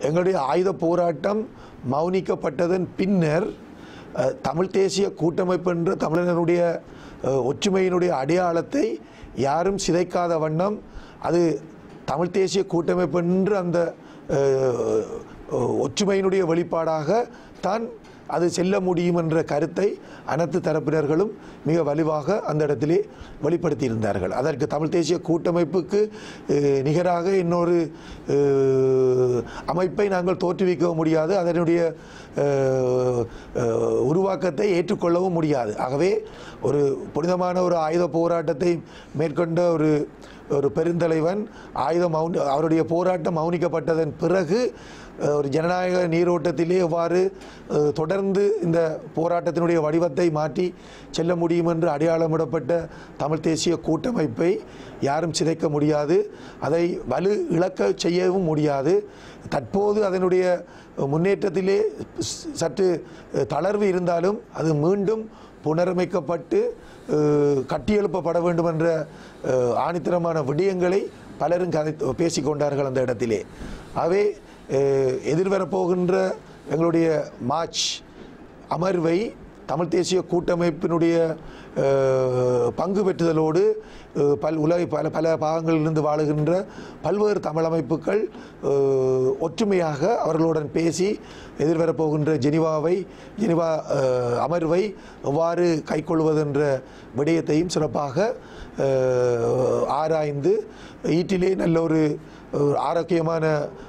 எங்களுடைய ஆயுத போராட்டம் மௌனிக்கப்பட்டதன் பின்னர் அஹ், தமிழ் தேசிய கூட்டமைப்பு என்ற தமிழர்களுடைய அஹ், ஒற்றுமையினுடைய அடையாளத்தை யாரும் சிதைக்காத வண்ணம் அது தமிழ் தேசிய கூட்டமைப்பு என்ற அந்த அஹ், ஒற்றுமையினுடைய வெளிப்பாடாக தான் அது செல்ல முடியும் என்ற கருத்தை அனைத்து தரப்பினர்களும் மிக வலுவாக அந்த இடத்திலே வெளிப்படுத்தியிருந்தார்கள் அதற்கு தமிழ் தேசிய கூட்டமைப்புக்கு அஹ், நிகராக இன்னொரு அஹ், அமைப்பை நாங்கள் தோற்றுவிக்கவும் முடியாது அதனுடைய அஹ், அஹ், உருவாக்கத்தை ஏற்றுக்கொள்ளவும் முடியாது ஆகவே ஒரு புனிதமான ஒரு ஆயுத போராட்டத்தை மேற்கொண்ட ஒரு ஒரு பெருந்தலைவன் ஆயுதம் மௌனி அவருடைய போராட்டம் மௌனிக்கப்பட்டதன் பிறகு அஹ், ஒரு ஜனநாயக நீரோட்டத்திலே எவ்வாறு அஹ், தொடர்ந்து இந்த போராட்டத்தினுடைய வடிவத்தை மாற்றி செல்ல முடியும் என்று அடையாளமிடப்பட்ட தமிழ் தேசிய கூட்டமைப்பை யாரும் சிதைக்க முடியாது அதை வலு இழக்க செய்யவும் முடியாது தற்போது அதனுடைய முன்னேற்றத்திலே ஸ்- சற்று அஹ், தளர்வு இருந்தாலும் அது மீண்டும் புனரமைக்கப்பட்டு அஹ், கட்டியெழுப்பப்பட வேண்டும் என்ற அஹ், ஆணித்தரமான விடயங்களை பலரும் கதை பேசிக்கொண்டார்கள் அந்த இடத்திலே ஆகவே அஹ், எதிர்வரப்போகின்ற எங்களுடைய மார்ச் அமர்வை தமிழ் தேசிய கூட்டமைப்பினுடைய அஹ், பங்கு பெற்றுதலோடு அஹ், பல் உலக பல பல பாகங்களிலிருந்து வாழுகின்ற பல்வேறு தமிழமைப்புகள் அஹ், ஒற்றுமையாக அவர்களுடன் பேசி எதிர்வரப்போகின்ற ஜெனிவாவை ஜெனிவா அஹ், அமர்வை எவ்வாறு கைக்கொள்வதென்ற விடயத்தையும் சிறப்பாக அஹ், ஆராய்ந்து ஈட்டிலே நல்ல ஒரு ஒரு ஆரோக்கியமான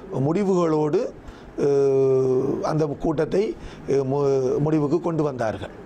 முடிவுகளோடு அஹ், அந்த கூட்டத்தை அஹ், மு- முடிவுக்கு கொண்டு வந்தார்கள்